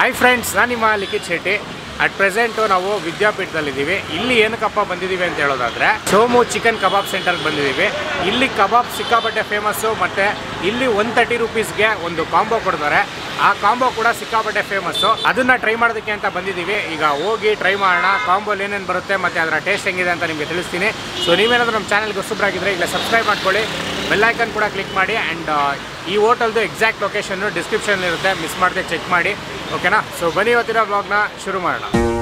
Hi friends ನಾನು ನಿಮ್ಮ ಲಿಖಿತ್ Shetty at present ನಾವು ವಿದ್ಯಾಪೀಠದಲ್ಲಿದ್ದೀವಿ ಇಲ್ಲಿ ಏನಕ್ಕಪ್ಪ ಬಂದಿದ್ದೀವಿ ಅಂತ ಹೇಳೋದಾದ್ರೆ ಸೋಮು ಚಿಕನ್ ಕಬಾಬ್ ಸೆಂಟರ್ಗೆ ಬಂದಿದ್ದೀವಿ ಇಲ್ಲಿ ಕಬಾಬ್ ಸಿಕ್ಕಾಪಟ್ಟೆ ಫೇಮಸ್ಸು ಮತ್ತು ಇಲ್ಲಿ ಒನ್ ತರ್ಟಿ ರುಪೀಸ್ಗೆ ಒಂದು ಕಾಂಬೋ ಕೊಡ್ತಾರೆ ಆ ಕಾಂಬೋ ಕೂಡ ಸಿಕ್ಕಾಪಟ್ಟೆ ಫೇಮಸ್ಸು ಅದನ್ನ ಟ್ರೈ ಮಾಡೋದಕ್ಕೆ ಅಂತ ಬಂದಿದ್ದೀವಿ ಈಗ ಹೋಗಿ ಟ್ರೈ ಮಾಡೋಣ ಕಾಂಬೋಲ್ ಏನೇನು ಬರುತ್ತೆ ಮತ್ತು ಅದರ ಟೇಸ್ಟ್ ಹೆಂಗಿದೆ ಅಂತ ನಿಮಗೆ ತಿಳಿಸ್ತೀನಿ ಸೊ ನೀವೇನಾದರೂ ನಮ್ಮ ಚಾನಲ್ಗೆ ಹೊಸಬ್ರಾಗಿದ್ದರೆ ಇಲ್ಲ ಸಬ್ಸ್ಕ್ರೈಬ್ ಮಾಡ್ಕೊಳ್ಳಿ ಬೆಲ್ಲೈಕನ್ ಕೂಡ ಕ್ಲಿಕ್ ಮಾಡಿ ಆ್ಯಂಡ್ ಈ ಹೋಟೆಲ್ದು ಎಕ್ಸಾಕ್ಟ್ ಲೊಕೇಶನ್ನು ಡಿಸ್ಕ್ರಿಪ್ಷನ್ ಇರುತ್ತೆ ಮಿಸ್ ಮಾಡದೆ ಚೆಕ್ ಮಾಡಿ ಓಕೆನಾ ಸೊ ಬನ್ನಿ ಇವತ್ತಿನ ಬ್ಲಾಗ್ನ ಶುರು ಮಾಡೋಣ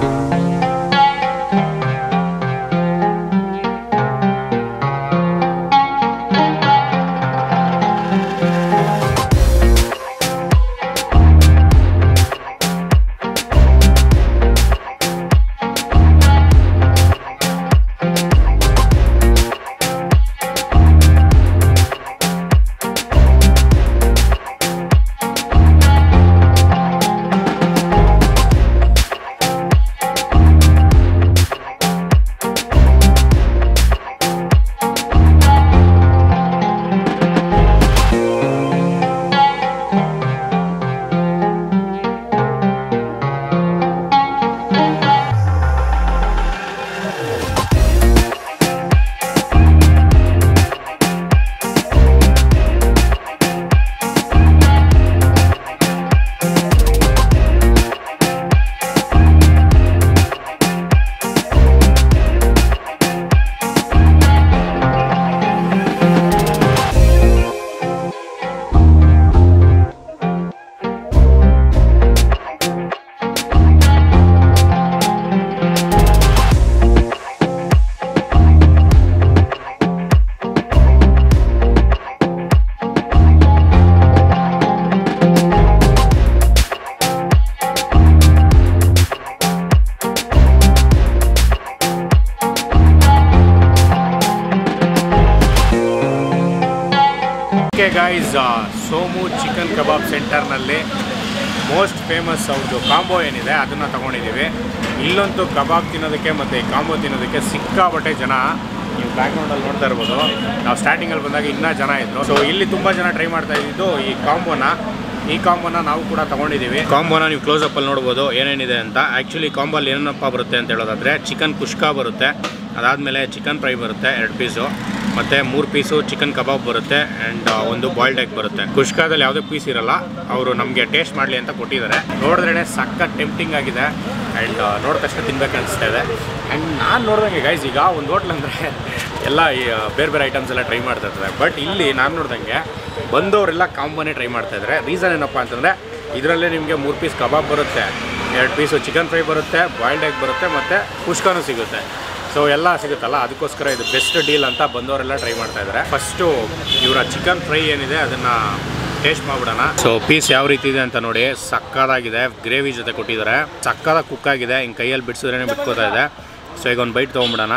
okay guys Somu chicken kebab ಸೆಂಟರ್ನಲ್ಲಿ ಮೋಸ್ಟ್ ಫೇಮಸ್ ಅವ್ರದ್ದು ಕಾಂಬೋ ಏನಿದೆ ಅದನ್ನು ತಗೊಂಡಿದ್ದೀವಿ ಇಲ್ಲಂತೂ ಕಬಾಬ್ ತಿನ್ನೋದಕ್ಕೆ ಮತ್ತು ಈ ಕಾಂಬೋ ತಿನ್ನೋದಕ್ಕೆ ಸಿಕ್ಕಾಪಟ್ಟೆ ಜನ ನೀವು ಬ್ಯಾಕ್ಗ್ರೌಂಡಲ್ಲಿ ನೋಡ್ತಾ ಇರ್ಬೋದು ನಾವು ಸ್ಟಾರ್ಟಿಂಗಲ್ಲಿ ಬಂದಾಗ ಇನ್ನೂ ಜನ ಇದ್ರು ಸೊ ಇಲ್ಲಿ ತುಂಬ ಜನ ಟ್ರೈ ಮಾಡ್ತಾ ಇದ್ದಿದ್ದು ಈ ಕಾಂಬೋನ ಈ ಕಾಂಬೋನ ನಾವು ಕೂಡ ತಗೊಂಡಿದ್ದೀವಿ ಕಾಂಬೋನ ನೀವು ಕ್ಲೋಸಪ್ಪಲ್ಲಿ ನೋಡ್ಬೋದು ಏನೇನಿದೆ ಅಂತ ಆ್ಯಕ್ಚುಲಿ ಕಾಂಬೋಲ್ಲಿ ಏನಪ್ಪ ಬರುತ್ತೆ ಅಂತ ಹೇಳೋದಾದರೆ ಚಿಕನ್ ಕುಷ್ಕಾ ಬರುತ್ತೆ ಅದಾದಮೇಲೆ ಚಿಕನ್ ಫ್ರೈ ಬರುತ್ತೆ ಎರಡು ಪೀಸು ಮತ್ತು ಮೂರು ಪೀಸು ಚಿಕನ್ ಕಬಾಬ್ ಬರುತ್ತೆ ಆ್ಯಂಡ್ ಒಂದು ಬಾಯ್ಲ್ಡ್ ಎಗ್ ಬರುತ್ತೆ ಕುಷ್ಕಾದಲ್ಲಿ ಯಾವುದೇ ಪೀಸ್ ಇರಲ್ಲ ಅವರು ನಮಗೆ ಟೇಸ್ಟ್ ಮಾಡಲಿ ಅಂತ ಕೊಟ್ಟಿದ್ದಾರೆ ನೋಡಿದ್ರೇ ಸಕ್ಕ ಟೆಂಪ್ಟಿಂಗ್ ಆಗಿದೆ ಆ್ಯಂಡ್ ನೋಡಿದ ತಕ್ಷಣ ತಿನ್ಬೇಕು ಅನಿಸ್ತಾ ಇದೆ ಆ್ಯಂಡ್ ನಾನು ನೋಡ್ದಂಗೆ ಗೈಸ್ ಈಗ ಒಂದು ಹೋಟ್ಲ್ ಅಂದರೆ ಎಲ್ಲ ಈ ಬೇರೆ ಬೇರೆ ಐಟಮ್ಸ್ ಎಲ್ಲ ಟ್ರೈ ಮಾಡ್ತಾ ಇರ್ತಾರೆ ಬಟ್ ಇಲ್ಲಿ ನಾನು ನೋಡ್ದಂಗೆ ಬಂದವರೆಲ್ಲ ಕಾಂಬೋನೇ ಟ್ರೈ ಮಾಡ್ತಾ ಇದ್ದಾರೆ ರೀಸನ್ ಏನಪ್ಪ ಅಂತಂದರೆ ಇದರಲ್ಲೇ ನಿಮಗೆ ಮೂರು ಪೀಸ್ ಕಬಾಬ್ ಬರುತ್ತೆ ಎರಡು ಪೀಸು ಚಿಕನ್ ಫ್ರೈ ಬರುತ್ತೆ ಬಾಯ್ಲ್ಡ್ ಎಗ್ ಬರುತ್ತೆ ಮತ್ತು ಕುಷ್ಕಾನೂ ಸಿಗುತ್ತೆ ಸೊ ಎಲ್ಲ ಸಿಗುತ್ತಲ್ಲ ಅದಕ್ಕೋಸ್ಕರ ಇದು ಬೆಸ್ಟ್ ಡೀಲ್ ಅಂತ ಬಂದವರೆಲ್ಲ ಟ್ರೈ ಮಾಡ್ತಾ ಇದ್ದಾರೆ ಫಸ್ಟು ಇವರ ಚಿಕನ್ ಫ್ರೈ ಏನಿದೆ ಅದನ್ನು ಟೇಸ್ಟ್ ಮಾಡ್ಬಿಡೋಣ ಸೊ ಪೀಸ್ ಯಾವ ರೀತಿ ಇದೆ ಅಂತ ನೋಡಿ ಸಕ್ಕದಾಗಿದೆ ಗ್ರೇವಿ ಜೊತೆ ಕೊಟ್ಟಿದ್ದಾರೆ ಸಕ್ಕದಾಗಿ ಕುಕ್ ಆಗಿದೆ ಹಿಂಗೆ ಕೈಯಲ್ಲಿ ಬಿಡಿಸಿದ್ರೇ ಬಿಟ್ಕೋತಾ ಇದೆ ಸೊ ಈಗ ಒಂದು ಬೈಟ್ ತೊಗೊಂಬಿಡೋಣ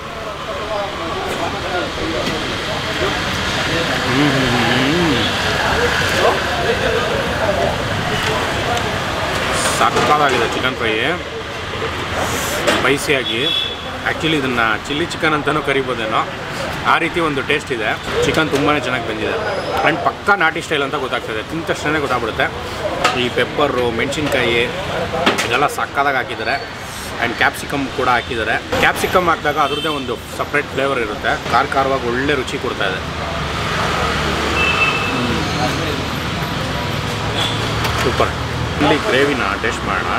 ಸಕ್ಕದಾಗಿದೆ ಚಿಕನ್ ಫ್ರೈ ಸ್ಪೈಸಿಯಾಗಿ ಆ್ಯಕ್ಚುಲಿ ಇದನ್ನು ಚಿಲ್ಲಿ ಚಿಕನ್ ಅಂತಲೂ ಕರಿಬೋದೇನೋ ಆ ರೀತಿ ಒಂದು ಟೇಸ್ಟ್ ಇದೆ ಚಿಕನ್ ತುಂಬಾ ಚೆನ್ನಾಗಿ ಬಂದಿದೆ ಆ್ಯಂಡ್ ಪಕ್ಕಾ ನಾಟಿ ಸ್ಟೈಲ್ ಅಂತ ಗೊತ್ತಾಗ್ತದೆ ತಿಂದ ತಕ್ಷಣ ಗೊತ್ತಾಗ್ಬಿಡುತ್ತೆ ಈ ಪೆಪ್ಪರು ಮೆಣಸಿನ್ಕಾಯಿ ಇದೆಲ್ಲ ಸಕ್ಕದಾಗಿ ಹಾಕಿದ್ದಾರೆ ಆ್ಯಂಡ್ ಕ್ಯಾಪ್ಸಿಕಮ್ ಕೂಡ ಹಾಕಿದ್ದಾರೆ ಕ್ಯಾಪ್ಸಿಕಮ್ ಹಾಕಿದಾಗ ಅದ್ರದ್ದೇ ಒಂದು ಸಪ್ರೇಟ್ ಫ್ಲೇವರ್ ಇರುತ್ತೆ ಖಾರ ಖಾರವಾಗಿ ಒಳ್ಳೆ ರುಚಿ ಕೊಡ್ತಾ ಇದೆ ಸೂಪರ್ ಇಲ್ಲಿ ಗ್ರೇವಿನ ಟೇಸ್ಟ್ ಮಾಡೋಣ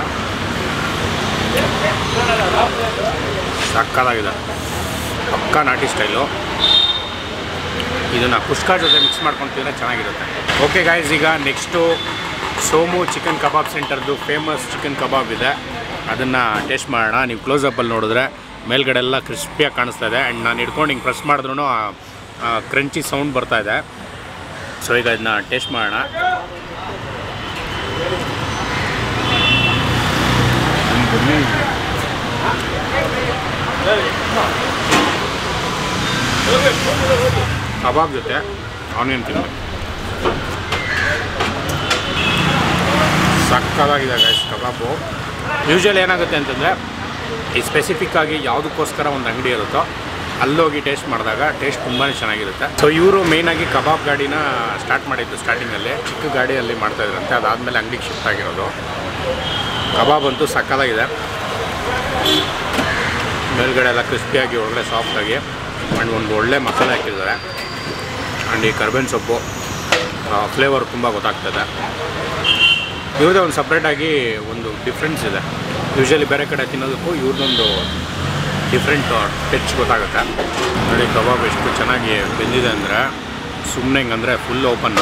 ಸಕ್ಕದಾಗಿದೆ ಪಕ್ಕ ನಾಟಿ ಸ್ಟೈಲು ಇದನ್ನು ಕುಷ್ಕಾ ಜೊತೆ ಮಿಕ್ಸ್ ಮಾಡ್ಕೊಂಡು ತಿಂದರೆ ಚೆನ್ನಾಗಿರುತ್ತೆ ಓಕೆ ಗಾಯ್ಸ್ ಈಗ ನೆಕ್ಸ್ಟು ಸೋಮು ಚಿಕನ್ ಕಬಾಬ್ ಸೆಂಟರ್ದು ಫೇಮಸ್ ಚಿಕನ್ ಕಬಾಬ್ ಇದೆ ಅದನ್ನು ಟೇಸ್ಟ್ ಮಾಡೋಣ ನೀವು ಕ್ಲೋಸಪ್ಪಲ್ಲಿ ನೋಡಿದ್ರೆ ಮೇಲ್ಗಡೆ ಎಲ್ಲ ಕ್ರಿಸ್ಪಿಯಾಗಿ ಕಾಣಿಸ್ತಾ ಇದೆ ಆ್ಯಂಡ್ ನಾನು ಹಿಡ್ಕೊಂಡು ಹಿಂಗೆ ಪ್ರೆಸ್ ಮಾಡಿದ್ರೂ ಕ್ರಂಚಿ ಸೌಂಡ್ ಬರ್ತಾ ಇದೆ ಸೊ ಈಗ ಇದನ್ನ ಟೇಸ್ಟ್ ಮಾಡೋಣ ಕಬಾಬ್ ಜೊತೆ ಆನಿಯನ್ ತಿನ್ನಬೇಕು ಸಕ್ಕದಾಗಿದೆ ಗೈಸ್ ಕಬಾಬು ಯೂಶ್ವಲಿ ಏನಾಗುತ್ತೆ ಅಂತಂದರೆ ಈ ಸ್ಪೆಸಿಫಿಕ್ ಆಗಿ ಯಾವುದಕ್ಕೋಸ್ಕರ ಒಂದು ಅಂಗಡಿ ಇರುತ್ತೋ ಅಲ್ಲೋಗಿ ಟೇಸ್ಟ್ ಮಾಡಿದಾಗ ಟೇಸ್ಟ್ ತುಂಬಾ ಚೆನ್ನಾಗಿರುತ್ತೆ ಸೊ ಇವರು ಮೇಯ್ನಾಗಿ ಕಬಾಬ್ ಗಾಡಿನ ಸ್ಟಾರ್ಟ್ ಮಾಡಿದ್ದು ಸ್ಟಾರ್ಟಿಂಗಲ್ಲಿ ಚಿಕ್ಕ ಗಾಡಿಯಲ್ಲಿ ಮಾಡ್ತಾ ಇದ್ರಂತೆ ಅದಾದಮೇಲೆ ಅಂಗಡಿಗೆ ಶಿಫ್ಟ್ ಆಗಿರೋದು ಕಬಾಬ್ ಅಂತೂ ಸಕ್ಕತ್ತಾಗಿದೆ ಮೇಲ್ಗಡೆ ಎಲ್ಲ ಕ್ರಿಸ್ಪಿಯಾಗಿ ಒಳ್ಳೆ ಸಾಫ್ಟಾಗಿ ಆ್ಯಂಡ್ ಒಂದು ಒಳ್ಳೆ ಮಸಾಲೆ ಹಾಕಿದ್ದಾರೆ ಆ್ಯಂಡ್ ಈ ಕರ್ಬೇವಿನ ಸೊಪ್ಪು ಫ್ಲೇವರ್ ತುಂಬ ಗೊತ್ತಾಗ್ತದೆ ಇವ್ರದ್ದೇ ಒಂದು ಸಪ್ರೇಟಾಗಿ ಒಂದು ಡಿಫ್ರೆನ್ಸ್ ಇದೆ ಯೂಶಲಿ ಬೇರೆ ಕಡೆ ತಿನ್ನೋದಕ್ಕೂ ಇವ್ರದ್ದೊಂದು ಡಿಫ್ರೆಂಟ್ ಟಚ್ ಗೊತ್ತಾಗುತ್ತೆ ನೋಡಿ ಕಬಾಬ್ ಎಷ್ಟು ಚೆನ್ನಾಗಿ ಬೆಂದಿದೆ ಅಂದರೆ ಸುಮ್ಮನೆ ಹಿಂಗಂದರೆ ಫುಲ್ ಓಪನ್ನು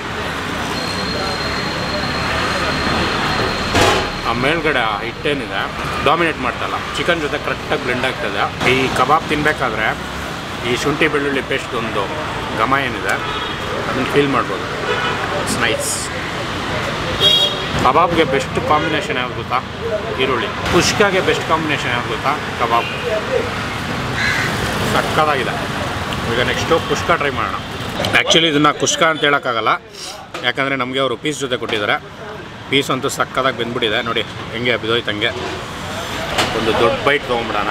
ಆ ಮೇಲ್ಗಡೆ ಆ ಹಿಟ್ಟೇನಿದೆ ಡಾಮಿನೇಟ್ ಮಾಡ್ತಲ್ಲ ಚಿಕನ್ ಜೊತೆ ಕರೆಕ್ಟಾಗಿ ಬ್ಲೆಂಡ್ ಆಗ್ತದೆ ಈ ಕಬಾಬ್ ತಿನ್ನಬೇಕಾದ್ರೆ ಈ ಶುಂಠಿ ಬೆಳ್ಳುಳ್ಳಿ ಪೇಸ್ಟ್ ಒಂದು ಘಮ ಏನಿದೆ ಅದನ್ನು ಫೀಲ್ ಮಾಡ್ಬೋದು ಇಟ್ಸ್ ನೈಸ್ ಕಬಾಬ್ಗೆ ಬೆಸ್ಟ್ ಕಾಂಬಿನೇಷನ್ ಯಾವ್ದು ಗೊತ್ತಾ ಈರುಳ್ಳಿ ಕುಷ್ಕಾಗೆ ಬೆಸ್ಟ್ ಕಾಂಬಿನೇಷನ್ ಯಾವ್ದು ಗೊತ್ತಾ ಕಬಾಬ್ ಸಕ್ಕತ್ತಾಗಿದೆ ಈಗ ನೆಕ್ಸ್ಟು ಕುಷ್ಕ ಟ್ರೈ ಮಾಡೋಣ ಆ್ಯಕ್ಚುಲಿ ಇದನ್ನು ಕುಷ್ಕ ಅಂತ ಹೇಳೋಕ್ಕಾಗಲ್ಲ ಯಾಕಂದರೆ ನಮಗೆ ಅವರು ಪೀಸ್ ಜೊತೆ ಕೊಟ್ಟಿದ್ದಾರೆ ಪೀಸ್ ಅಂತೂ ಸಕ್ಕತ್ತಾಗಿ ಬೆಂದ್ಬಿಟ್ಟಿದೆ ನೋಡಿ ಹೆಂಗೆ ಬಿದೋಯ್ತು ಹಂಗೆ ಒಂದು ದೊಡ್ಡ ಬೈಟ್ ತೊಗೊಂಬಿಡೋಣ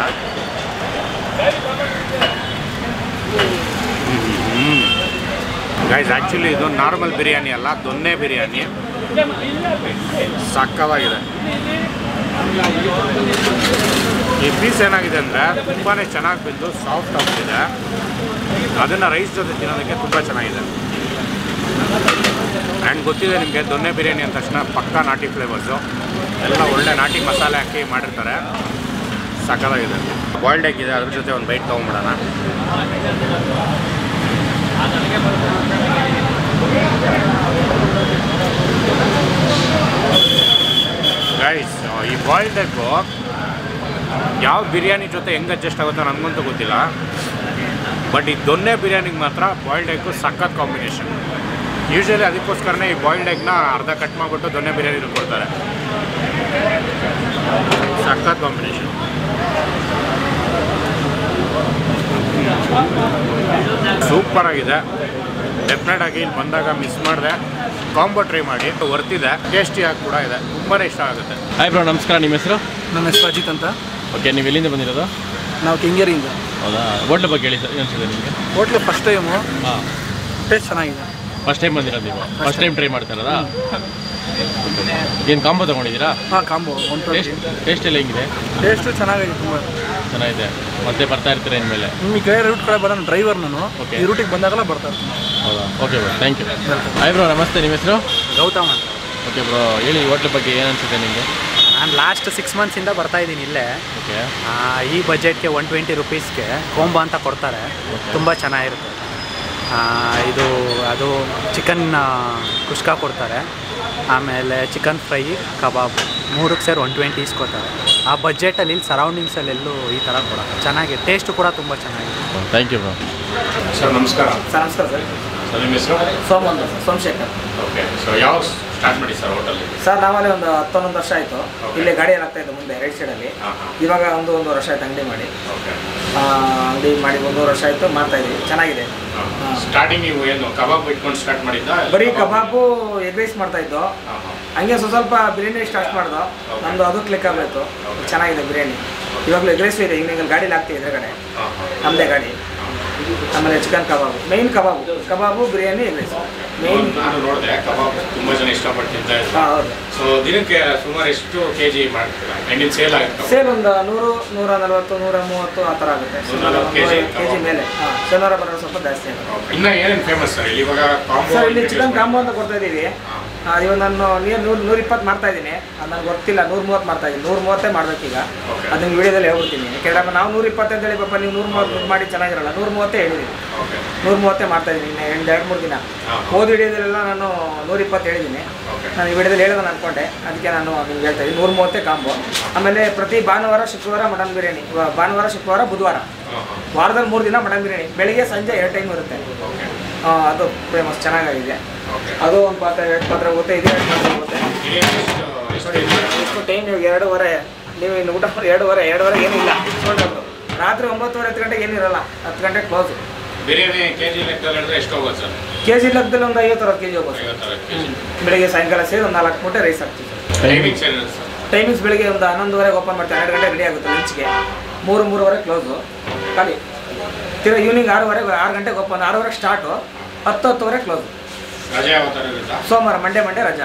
ಗೈಸ್ ಆ್ಯಕ್ಚುಲಿ ಇದು ನಾರ್ಮಲ್ ಬಿರಿಯಾನಿ ಅಲ್ಲ ದೊನ್ನೆ ಬಿರಿಯಾನಿ ಸಕ್ಕತ್ತಾಗಿದೆ ಈ ಪೀಸ್ ಏನಾಗಿದೆ ಅಂದರೆ ತುಂಬಾ ಚೆನ್ನಾಗಿ ಬೆಂದು ಸಾಫ್ಟ್ ಆಗ್ತಿದೆ ಅದನ್ನು ರೈಸ್ ಜೊತೆ ತಿನ್ನೋದಕ್ಕೆ ತುಂಬ ಚೆನ್ನಾಗಿದೆ ಆ್ಯಂಡ್ ಗೊತ್ತಿದೆ ನಿಮಗೆ ದೊನ್ನೆ ಬಿರಿಯಾನಿ ಅಂದ ತಕ್ಷಣ ಪಕ್ಕಾ ನಾಟಿ ಫ್ಲೇವರ್ಸು ಎಲ್ಲ ಒಳ್ಳೆ ನಾಟಿ ಮಸಾಲೆ ಹಾಕಿ ಮಾಡಿರ್ತಾರೆ ಸಕ್ಕತ್ತಾಗಿದೆ ಬಾಯ್ಲ್ಡ್ ಎಗ್ ಇದೆ ಅದ್ರ ಜೊತೆ ಒಂದು ಬೈಟ್ ತೊಗೊಂಬಿಡೋಣ ಗೈಸ್ ಈ ಬಾಯ್ಲ್ಡ್ ಎಗ್ಗು ಯಾವ ಬಿರಿಯಾನಿ ಜೊತೆ ಹೆಂಗೆ ಅಡ್ಜಸ್ಟ್ ಆಗುತ್ತೋ ನನಗಂತೂ ಗೊತ್ತಿಲ್ಲ ಬಟ್ ಈ ದೊನ್ನೆ ಬಿರಿಯಾನಿಗೆ ಮಾತ್ರ ಬಾಯ್ಲ್ಡ್ ಎಗ್ಗು ಸಖತ್ ಕಾಂಬಿನೇಷನ್ ಯೂಶಲಿ ಅದಕ್ಕೋಸ್ಕರನೇ ಈ ಬಾಯ್ಲ್ಡ್ ಎಗ್ನ ಅರ್ಧ ಕಟ್ ಮಾಡಿಬಿಟ್ಟು ದೊನ್ನೆ ಬಿರಿಯಾನಿ ಕೊಡ್ತಾರೆ ಸಖತ್ ಕಾಂಬಿನೇಷನ್ ಸೂಪರ್ ಆಗಿದೆ ಡೆಫಿನೆಟ್ ಆಗಿ ಇಲ್ಲಿ ಬಂದಾಗ ಮಿಸ್ ಮಾಡಿದೆ ಕಾಂಬೋ ಟ್ರೈ ಮಾಡಿ ವರ್ತಿದೆ ಟೇಸ್ಟಿಯಾಗಿ ಕೂಡ ಇದೆ ತುಂಬಾ ಇಷ್ಟ ಆಗುತ್ತೆ ಹಾಯ್ ಬ್ರೋ ನಮಸ್ಕಾರ ನಿಮ್ಮ ಹೆಸರು ನನ್ನ ಹೆಸರು ಅಜಿತ್ ಅಂತ ಓಕೆ ನೀವು ಎಲ್ಲಿಂದ ಬಂದಿರೋದು ನಾವು ಕೆಂಗೇರಿಯಿಂದ ಹೌದಾ ಹೋಟ್ಲ್ ಬಗ್ಗೆ ಹೇಳಿ ಸರ್ ಅನಿಸಿದೆ ನಿಮಗೆ ಹೋಟ್ಲು ಫಸ್ಟ್ ಟೈಮು ಹಾಂ ಟೇಸ್ಟ್ ಚೆನ್ನಾಗಿದೆ ಫಸ್ಟ್ ಟೈಮ್ ಬಂದಿರೋದು ನೀವು ಫಸ್ಟ್ ಟೈಮ್ ಟ್ರೈ ಮಾಡ್ತಾರದಾ ಏನು ಕಾಂಬೋ ತೊಗೊಂಡಿದ್ದೀರಾ ಹಾಂ combo one taste twenty taste ಎಲ್ಲ ಹೆಂಗಿದೆ ಟೇಸ್ಟು ಚೆನ್ನಾಗಿದೆ ತುಂಬ ಚೆನ್ನಾಗಿದೆ ಮತ್ತೆ ಬರ್ತಾ ಇರ್ತೀರಾ ಇನ್ಮೇಲೆ ನಿಮ್ಮ ಈ ಕಡೆ ರೂಟ್ ಕಡೆ ಬರೋ ಡ್ರೈವರ್ ನಾನು Okay. ಈ ರೂಟಿಗೆ ಬಂದಾಗಲೇ ಬರ್ತಾ ಇರ್ತೀನಿ ಹೌದಾ okay bro thank you hi bro ನಮಸ್ತೆ ನಿಮ್ಮ ಹೆಸರು ಗೌತಮ್ ಅಂತ ಓಕೆ ಬ್ರೋ ಹೇಳಿ ಹೋಟ್ಲ್ ಬಗ್ಗೆ ಏನು ಅನಿಸುತ್ತೆ ನಿಮಗೆ ನಾನು ಲಾಸ್ಟ್ ಸಿಕ್ಸ್ ಮಂತ್ಸಿಂದ ಬರ್ತಾ ಇದ್ದೀನಿ ಇಲ್ಲೇ ಓಕೆ ಆ, ಈ ಬಜೆಟ್ಗೆ ಒನ್ ಟ್ವೆಂಟಿ ರುಪೀಸ್ಗೆ ಕೋಂಬೋ ಅಂತ ಕೊಡ್ತಾರೆ ತುಂಬ ಚೆನ್ನಾಗಿರುತ್ತೆ ಆ, ಇದು ಅದು ಚಿಕನ್ ಕುಷ್ಕ ಕೊಡ್ತಾರೆ ಆಮೇಲೆ ಚಿಕನ್ ಫ್ರೈ ಕಬಾಬ್ ಮೂರಕ್ಕೆ ಸೇರಿ ಒನ್ ಟ್ವೆಂಟಿ ಇಸ್ಕೊತಾರೆ ಆ ಬಜೆಟಲ್ಲಿ ಇಲ್ಲಿ ಸರೌಂಡಿಂಗ್ಸಲ್ಲಿ ಎಲ್ಲೂ ಈ ಥರ ಕೊಡೋದು ಚೆನ್ನಾಗಿದೆ ಟೇಸ್ಟು ಕೂಡ ತುಂಬ ಚೆನ್ನಾಗಿದೆ ಥ್ಯಾಂಕ್ ಯು ಬ್ರೋ ಸರ್ ನಮಸ್ಕಾರ ಸರ್ ನಮಸ್ಕಾರ ಸರ್ ಸರ್ ನಿಮ್ಮ ಹೆಸರು ಸೋಮ್ ಅಂತ ಸೋಮಶೇಖರ್ ಓಕೆ ಸೊ ಯಾವ ಸ್ಟಾರ್ಟ್ ಮಾಡಿ ಸರ್ ಹೋಟೆಲ್ ಸರ್ ನಾವಲ್ಲಿ ಒಂದು ಹತ್ತೊಂದೊಂದು ವರ್ಷ ಆಯಿತು Okay. ಇಲ್ಲಿ ಗಾಡಿ ಏನಾಗ್ತಾ ಇತ್ತು ಮುಂದೆ ರೈಟ್ ಸೈಡಲ್ಲಿ ಹಾಂ ಹಾಂ ಇವಾಗ ಒಂದು ಒಂದು ವರ್ಷ ಆಯ್ತು ಅಂಗಡಿ ಮಾಡಿ ಓಕೆ ಆ, ಅಂಗಡಿ ಮಾಡಿ ಒಂದೂವರೆ ವರ್ಷ ಆಯಿತು ಮಾಡ್ತಾ ಇದ್ದೀವಿ ಚೆನ್ನಾಗಿದೆ ಹಾಂ. ಸ್ಟಾರ್ಟಿಂಗ್ ನೀವು ಏನು ಕಬಾಬ್ ಇಟ್ಕೊಂಡು ಸ್ಟಾರ್ಟ್ ಮಾಡಿದ್ದ ಬರೀ ಕಬಾಬು ಎಗ್ ರೈಸ್ ಮಾಡ್ತಾ ಇದ್ದು ಹಾಂ ಹಾಂ ಹಂಗೆ ಸ್ವಲ್ಪ ಸ್ವಲ್ಪ ಬಿರಿಯಾನಿ ಸ್ಟಾರ್ಟ್ ಮಾಡ್ದು ನಮ್ದು ಅದು ಕ್ಲಿಕ್ ಆಗಬೇಕು ಚೆನ್ನಾಗಿದೆ ಬಿರಿಯಾನಿ ಇವಾಗಲೂ ಎಗ್ ರೈಸು ಇದೆ ಈಗ ನೀವು ಗಾಡೀಲಿ ಹಾಕ್ತೀವಿ ಎದುರುಗಡೆ ಹಾಂ ಹಾಂ ನಮ್ಮದೇ ಗಾಡಿ ಆಮೇಲೆ chicken kebab main kebab kebab biryani egg rice main ನಾನು ನೋಡಿದೆ ಕಬಾಬ್ ತುಂಬ ಜನ ಇಷ್ಟಪಟ್ಟು ತಿಂತಾ ಇದ್ರು ಹಾಂ ಹೌದು ಸೊ ದಿನಕ್ಕೆ ಸುಮಾರು ಎಷ್ಟು ಕೆ ಜಿ ಮಾಡ್ತೀರಾ ಹೆಂಗಿನ ಸೇಲ್ ಆಗುತ್ತೆ ಸೇಲ್ ಒಂದು ನೂರು ನೂರ ನಲವತ್ತು ನೂರ ಮೂವತ್ತು ಆ ಥರ ಆಗುತ್ತೆ ನೂರ ನಲವತ್ತು kg ಕೆ ಜಿ ಮೇಲೆ ಹಾಂ ಶನಿವಾರ ಬರೋದು ಸ್ವಲ್ಪ ಜಾಸ್ತಿ ಆಗುತ್ತೆ Okay. ಇನ್ನ ಏನೇನು ಫೇಮಸ್ ಸರ್ ಇಲ್ಲಿ ಇವಾಗ ಕಾಂಬೋ ಸರ್ ಇಲ್ಲಿ ಚಿಕನ್ ಕಾಂಬೋ ಅಂತ ಕೊಡ್ತಾ ಇದ್ದೀವಿ ಆ, ಇವಾಗ ನಾನು ನೀರು ನೂರು ನೂರ ಇಪ್ಪತ್ತು ಮಾಡ್ತಾ ಇದ್ದೀನಿ ಅದು ನನಗೆ ಗೊತ್ತಿಲ್ಲ ನೂರ ಮೂವತ್ತು ಮಾಡ್ತಾ ಇದ್ದೀನಿ ನೂರ ಮೂವತ್ತೇ ಮಾಡ್ಬೇಕೀಗ Okay. ಅದು ನಿಮ್ಮ ವಿಡಿಯೋದಲ್ಲಿ ಹೇಳ್ಬಿಡ್ತೀನಿ ಯಾಕೆಂದ್ರೆ ನಾವು ನೂರ ಇಪ್ಪತ್ತು ಅಂತ ಹೇಳಿ ಪಾಪ ನೀವು ನೂರ ಮೂವತ್ತು ದುಡ್ಡು ಮಾಡಿ ಚೆನ್ನಾಗಿರಲ್ಲ ನೂರ ಮೂವತ್ತೇ ಹೇಳಿದ್ದೀನಿ ಓಕೆ ನೂರ ಮೂವತ್ತೇ ಮಾಡ್ತಾ ಇದ್ದೀನಿ ಇನ್ನು ಎರಡು ಎರಡು ಮೂರು ದಿನ ಹಾ. ಹೋದ ವಿಡಿಯೋದಲ್ಲೆಲ್ಲ ನಾನು ನೂರ ಇಪ್ಪತ್ತು ಹೇಳಿದ್ದೀನಿ ಓಕೆ ನಾನು ಈ ವಿಡಿಯೋದಲ್ಲಿ ಹೇಳೋದು ಅನ್ಕೊಂಡೆ ಅದಕ್ಕೆ ನಾನು ನಿಮ್ಗೆ ಹೇಳ್ತಾ ಇದ್ದೀನಿ ನೂರ ಮೂವತ್ತೇ ಕಾಂಬೋ ಆಮೇಲೆ ಪ್ರತಿ ಭಾನುವಾರ ಶುಕ್ರವಾರ ಮಟನ್ ಬಿರಿಯಾನಿ ಇವಾಗ ಭಾನುವಾರ ಶುಕ್ರವಾರ ಬುಧವಾರ ಹಾಂ ಹಾಂ ವಾರದಲ್ಲಿ ಮೂರು ದಿನ ಮಟನ್ ಬಿರಿಯಾನಿ ಬೆಳಿಗ್ಗೆ ಸಂಜೆ ಎರಡು ಟೈಮ್ ಇರುತ್ತೆ ಓಕೆ ಆ, ಅದು ಫೇಮಸ್ ಚೆನ್ನಾಗಿದೆ ಓಕೆ ಅದು ಒಂದು ಪಾತ್ರೆ ಎರಡು ಪಾತ್ರೆ ಹೋಗುತ್ತೆ ಇದು ಎರಡು ಪಾತ್ರೆ ಹೋಗುತ್ತೆ ಎಷ್ಟು ಎಷ್ಟು ಟೈಮ್ ಇವಾಗ ಎರಡೂವರೆ ನೀವು ಇನ್ನು ಊಟ ಮಾಡಿ ಎರಡೂವರೆ ಎರಡೂವರೆ ಏನಿಲ್ಲ ಇಟ್ಕೊಂಡ್ರು ರಾತ್ರಿ ಒಂಬತ್ತುವರೆ ಹತ್ತು ಗಂಟೆಗೆ ಏನಿರಲ್ಲ ಹತ್ತು ಗಂಟೆಗೆ ಕ್ಲೋಸು ಬಿರಿಯಾನಿ ಕೆ ಜಿ ಲೆಕ್ಕದಲ್ಲಿ ಹೇಳಿದ್ರೆ ಎಷ್ಟು ಹೋಗುತ್ತೆ ಸರ್ ಕೆ ಜಿ ಲೆಕ್ಕದಲ್ಲಿ ಒಂದು ಐವತ್ತು ಅರವತ್ತು ಕೆ ಜಿ ಹೋಗುತ್ತೆ ಐವತ್ತರ ಕೆ ಜಿ ಬೆಳಿಗ್ಗೆ ಸಾಯಂಕಾಲ ಸೇರಿ ಒಂದು ನಾಲ್ಕು ಮೂಟೆ ರೈಸ್ ಹಾಕ್ತೀವಿ ಟೈಮಿಂಗ್ಸ್ ಏನಿದೆ ಸರ್ ಟೈಮಿಂಗ್ಸ್ ಬೆಳಿಗ್ಗೆ ಒಂದು ಹನ್ನೊಂದುವರೆಗೆ ಓಪನ್ ಮಾಡ್ತೀವಿ ಹನ್ನೆರಡು ಗಂಟೆ ರೆಡಿ ಆಗುತ್ತೆ ಲಂಚ್ಗೆ ಮೂರು ಮೂರುವರೆ ಕ್ಲೋಸು ಖಾಲಿ ತಿರ್ಗಿ ಈವ್ನಿಂಗ್ ಆರೂವರೆಗೆ ಆರು ಗಂಟೆಗೆ ಓಪನ್ ಆರೂವರೆಗೆ ಸ್ಟಾರ್ಟು ಹತ್ತು ಹತ್ತುವರೆ ಕ್ಲೋಸು ರಜೆ ಯಾವ ಥರ ಇರುತ್ತಾ ಸೋಮವಾರ ಮಂಡೇ ಮಂಡೇ ರಜಾ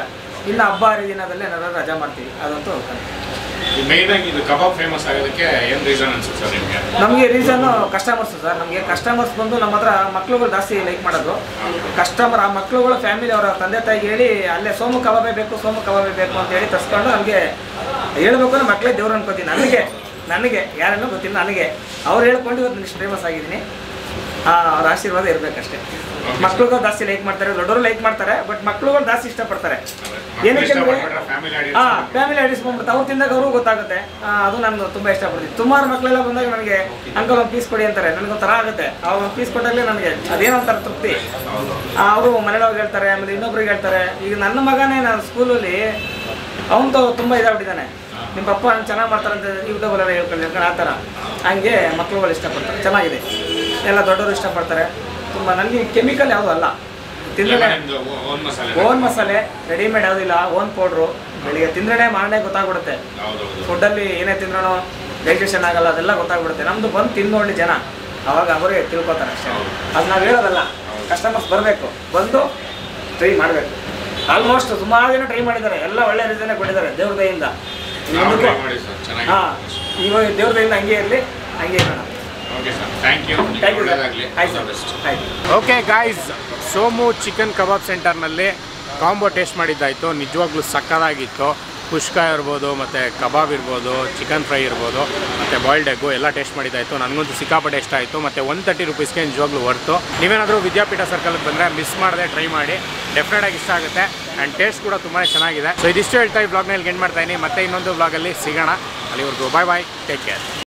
ಇನ್ನು ಹಬ್ಬ ಹರಿದಿನದಲ್ಲಿ ಏನಾದ್ರು ರಜಾ ಮಾಡ್ತೀವಿ ಅದಂತೂ ಮೇನ್ ಆಗಿ ಇದು ಕಬಾಬ್ ಫೇಮಸ್ ಆಗೋದಕ್ಕೆ ಏನು ರೀಸನ್ ಅನ್ಸುತ್ತೆ ಸರ್ ನಿಮಗೆ ನಮಗೆ ರೀಸನ್ನು ಕಸ್ಟಮರ್ಸ್ ಸರ್ ನಮಗೆ ಕಸ್ಟಮರ್ಸ್ ಬಂದು ನಮ್ಮ ಹತ್ರ ಮಕ್ಳುಗಳು ಜಾಸ್ತಿ ಲೈಕ್ ಮಾಡೋದು ಕಸ್ಟಮರ್ ಆ ಮಕ್ಳುಗಳ ಫ್ಯಾಮಿಲಿ ಅವರ ತಂದೆ ತಾಯಿಗೆ ಹೇಳಿ ಅಲ್ಲೇ ಸೋಮು ಕಬಾಬೇ ಬೇಕು ಸೋಮು ಕಬಾಬೇ ಬೇಕು ಅಂತ ಹೇಳಿ ತರಿಸ್ಕೊಂಡು ನಮಗೆ ಹೇಳ್ಬೇಕು ಅಂದ್ರೆ ಮಕ್ಕಳೇ ದೇವ್ರು ಅನ್ಕೋತೀನಿ ನನಗೆ ನನಗೆ ಯಾರನ್ನೂ ಗೊತ್ತಿಲ್ಲ ನನಗೆ ಅವ್ರು ಹೇಳ್ಕೊಂಡು ಇವತ್ತು ಇಷ್ಟು ಫೇಮಸ್ ಆಗಿದ್ದೀನಿ ಆ, ಅವ್ರ ಆಶೀರ್ವಾದ ಇರಬೇಕಷ್ಟೇ ಮಕ್ಳುಗಳು ಜಾಸ್ತಿ ಲೈಕ್ ಮಾಡ್ತಾರೆ ದೊಡ್ಡವರು ಲೈಕ್ ಮಾಡ್ತಾರೆ ಬಟ್ ಮಕ್ಳುಗಳು ಜಾಸ್ತಿ ಇಷ್ಟಪಡ್ತಾರೆ ಏನಕ್ಕೆ ಅಂದ್ರೆ ಫ್ಯಾಮಿಲಿ ಹಾ ಫ್ಯಾಮಿಲಿ ಅಡಿಸ್ಕೊಂಡ್ಬಿಡ್ತು ಅವ್ರು ತಿಂದಾಗ ಅವ್ರಿಗೂ ಗೊತ್ತಾಗುತ್ತೆ ಆ, ಅದು ನಾನು ತುಂಬ ಇಷ್ಟಪಡ್ತೀನಿ ಸುಮಾರು ಮಕ್ಕಳೆಲ್ಲ ಬಂದಾಗ ನನಗೆ ಅಂಕಲ್ ಒಂದು ಪೀಸ್ ಕೊಡಿ ಅಂತಾರೆ ನನಗೊಂಥರ ಆಗುತ್ತೆ ಅವ್ರು ಒಂದು ಪೀಸ್ ಕೊಟ್ಟಾಗಲೇ ನನಗೆ ಅದೇನೋ ಒಂಥರ ತೃಪ್ತಿ ಅವರು ಮನೆಯೊಳಗೆ ಹೇಳ್ತಾರೆ ಆಮೇಲೆ ಇನ್ನೊಬ್ರಿಗೆ ಹೇಳ್ತಾರೆ ಈಗ ನನ್ನ ಮಗನೇ ನಾನು ಸ್ಕೂಲಲ್ಲಿ ಅವನು ತುಂಬ ಇದಾಗ್ಬಿಟ್ಟಿದ್ದಾನೆ ನಿಮ್ಮ ಪಪ್ಪ ಚೆನ್ನಾಗಿ ಮಾಡ್ತಾರಂತ ಯೂಟ್ಯೂಬಲ್ಲೆಲ್ಲ ಹೇಳ್ಕೊಂಡು ಹೇಳ್ಕೊಂಡು ಆ ಥರ ಹಂಗೆ ಮಕ್ಳುಗಳು ಇಷ್ಟಪಡ್ತಾರೆ ಚೆನ್ನಾಗಿದೆ ಎಲ್ಲ ದೊಡ್ಡವರು ಇಷ್ಟಪಡ್ತಾರೆ ತುಂಬ ನನಗೆ ಕೆಮಿಕಲ್ ಯಾವುದೂ ಅಲ್ಲ ತಿಂದರೆ ಓನ್ ಮಸಾಲೆ ಓನ್ ಮಸಾಲೆ ರೆಡಿಮೇಡ್ ಯಾವುದಿಲ್ಲ ಓನ್ ಪೌಡ್ರು ಬೆಳಿಗ್ಗೆ ತಿಂದ್ರೆ ಮಾರನೇ ಗೊತ್ತಾಗ್ಬಿಡುತ್ತೆ ಹೌದೌದು ಫುಡ್ಡಲ್ಲಿ ಏನೇ ತಿಂದ್ರೂ ಡೈಜೆಷನ್ ಆಗಲ್ಲ ಅದೆಲ್ಲ ಗೊತ್ತಾಗ್ಬಿಡುತ್ತೆ ನಮ್ದು ಬಂದು ತಿಂದು ನೋಡಿ ಜನ ಅವಾಗ ಅವರೇ ತಿಳ್ಕೊತಾರೆ ಅಷ್ಟೇ ಅದು ನಾವು ಹೇಳೋದಲ್ಲ ಕಸ್ಟಮರ್ಸ್ ಬರಬೇಕು ಬಂದು ಟ್ರೈ ಮಾಡಬೇಕು ಆಲ್ಮೋಸ್ಟ್ ಸುಮಾರು ಜನ ಟ್ರೈ ಮಾಡಿದ್ದಾರೆ ಎಲ್ಲ ಒಳ್ಳೆ ರೀಸನ್ನೇ ಕೊಟ್ಟಿದ್ದಾರೆ ದೇವ್ರ ದಯಿಂದ ನಾವು ಮುಂದಕ್ಕೂ try ಮಾಡಿ ಸರ್ ಚೆನ್ನಾಗಿ ಹಾಂ ಇವಾಗ ದೇವ್ರ ದಯಿಂದ ಹಂಗೆ ಇರಲಿ ಹಂಗೆ ಇರೋಣ okay sir thank you thank you ಒಳ್ಳೆಯದಾಗಲಿ ಆಯ್ತು ಬೆಸ್ಟ್ ಸರ್ ಆಯ್ತು okay guys Somu chicken kebab ಸೆಂಟರ್ನಲ್ಲಿ ಕಾಂಬೋ ಟೇಸ್ಟ್ ಮಾಡಿದ್ದಾಯಿತು ನಿಜವಾಗ್ಲೂ ಸಕ್ಕದಾಗಿತ್ತು ಕುಷ್ಕ ಇರ್ಬೋದು ಮತ್ತು ಕಬಾಬ್ ಇರ್ಬೋದು ಚಿಕನ್ ಫ್ರೈ ಇರ್ಬೋದು ಮತ್ತು ಬಾಯ್ಲ್ಡ್ ಎಗ್ಗು ಎಲ್ಲ ಟೇಸ್ಟ್ ಮಾಡಿದ್ದಾಯಿತು ನನಗಂತೂ ಸಿಕ್ಕಾಪಟ್ಟೆ ಇಷ್ಟ ಆಯಿತು ಮತ್ತು ಒನ್ ತರ್ಟಿ ರುಪೀಸ್ಗೆ ನಿಜವಾಗ್ಲೂ ವರ್ತು ನೀವೇನಾದರೂ ವಿದ್ಯಾಪೀಠ ಸರ್ಕಲ್ಗೆ ಬಂದರೆ ಮಿಸ್ ಮಾಡದೆ ಟ್ರೈ ಮಾಡಿ ಡೆಫಿನೆಟಾಗಿ ಇಷ್ಟ ಆಗುತ್ತೆ ಆ್ಯಂಡ್ ಟೇಸ್ಟ್ ಕೂಡ ತುಂಬಾ ಚೆನ್ನಾಗಿದೆ ಸೊ ಇದಿಷ್ಟು ಹೇಳ್ತಾ ಈ ಬ್ಲಾಗ್ನಲ್ಲಿ ಎಂಡ್ ಮಾಡ್ತಾ ಇದ್ದೀನಿ ಮತ್ತೆ ಇನ್ನೊಂದು ಬ್ಲಾಗಲ್ಲಿ ಸಿಗೋಣ ಅಲ್ಲಿವರೆಗೂ ಬಾಯ್ ಬಾಯ್ ಟೇಕ್ ಕೇರ್